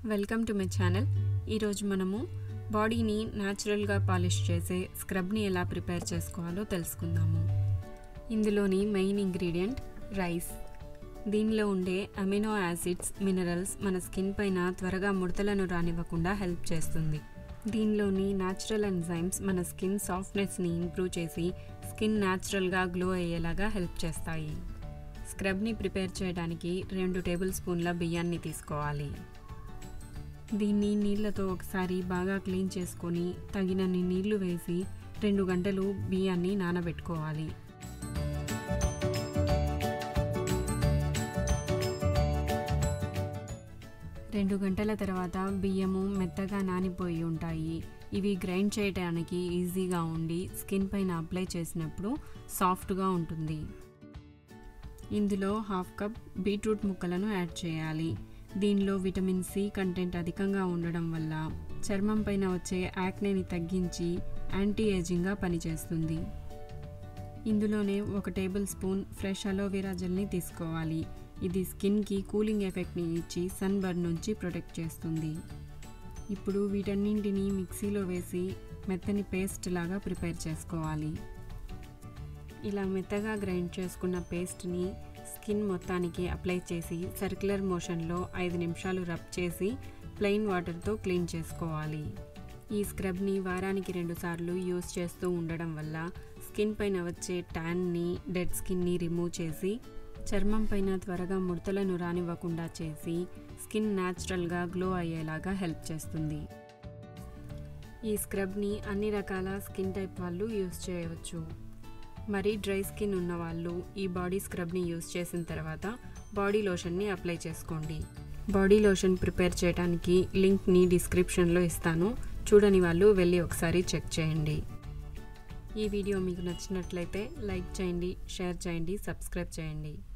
welcome to my channel ఈరోజు మనము బాడీని న్యాచురల్గా పాలిష్ చేసే స్క్రబ్ని ఎలా ప్రిపేర్ చేసుకోవాలో తెలుసుకుందాము ఇందులోని మెయిన్ ఇంగ్రీడియంట్ రైస్ దీనిలో ఉండే అమినో యాసిడ్స్ మినరల్స్ మన స్కిన్ పైన త్వరగా ముడతలను రానివ్వకుండా హెల్ప్ చేస్తుంది దీనిలోని న్యాచురల్ ఎంజైమ్స్ మన స్కిన్ సాఫ్ట్నెస్ని ఇంప్రూవ్ చేసి స్కిన్ న్యాచురల్గా గ్లో అయ్యేలాగా హెల్ప్ చేస్తాయి స్క్రబ్ని ప్రిపేర్ చేయడానికి రెండు టేబుల్ స్పూన్ల బియ్యాన్ని తీసుకోవాలి దీన్ని నీళ్ళతో ఒకసారి బాగా క్లీన్ చేసుకొని తగినన్ని నీళ్లు వేసి రెండు గంటలు బియ్యాన్ని నానబెట్టుకోవాలి రెండు గంటల తర్వాత బియ్యము మెత్తగా నానిపోయి ఉంటాయి ఇవి గ్రైండ్ చేయడానికి ఈజీగా ఉండి స్కిన్ పైన అప్లై చేసినప్పుడు సాఫ్ట్గా ఉంటుంది ఇందులో హాఫ్ కప్ బీట్రూట్ ముక్కలను యాడ్ చేయాలి దీనిలో విటమిన్ సి కంటెంట్ అధికంగా ఉండడం వల్ల చర్మం పైన వచ్చే యాక్నేని తగ్గించి యాంటీ ఏజింగ్గా పనిచేస్తుంది ఇందులోనే ఒక టేబుల్ స్పూన్ ఫ్రెష్ అలోవెరా జెల్ని తీసుకోవాలి ఇది స్కిన్కి కూలింగ్ ఎఫెక్ట్ని ఇచ్చి సన్ బర్న్ నుంచి ప్రొటెక్ట్ చేస్తుంది ఇప్పుడు వీటన్నింటినీ మిక్సీలో వేసి మెత్తని పేస్ట్ లాగా ప్రిపేర్ చేసుకోవాలి ఇలా మెత్తగా గ్రైండ్ చేసుకున్న పేస్ట్ని స్కిన్ మొత్తానికి అప్లై చేసి సర్క్యులర్ మోషన్లో ఐదు నిమిషాలు రబ్ చేసి ప్లెయిన్ వాటర్తో క్లీన్ చేసుకోవాలి ఈ స్క్రబ్ని వారానికి రెండుసార్లు యూస్ చేస్తూ ఉండడం వల్ల స్కిన్ పైన వచ్చే ట్యాన్ని డెడ్ స్కిన్ని రిమూవ్ చేసి చర్మం పైన త్వరగా ముడతలను రానివ్వకుండా చేసి స్కిన్ న్యాచురల్గా గ్లో అయ్యేలాగా హెల్ప్ చేస్తుంది ఈ స్క్రబ్ని అన్ని రకాల స్కిన్ టైప్ వాళ్ళు యూస్ చేయవచ్చు మరి డ్రై స్కిన్ ఉన్న వాళ్ళు ఈ బాడీ స్క్రబ్ని యూస్ చేసిన తర్వాత బాడీ లోషన్ని అప్లై చేసుకోండి బాడీ లోషన్ ప్రిపేర్ చేయడానికి లింక్ని డిస్క్రిప్షన్లో ఇస్తాను చూడని వాళ్ళు వెళ్ళి ఒకసారి చెక్ చేయండి ఈ వీడియో మీకు నచ్చినట్లయితే లైక్ చేయండి షేర్ చేయండి సబ్స్క్రైబ్ చేయండి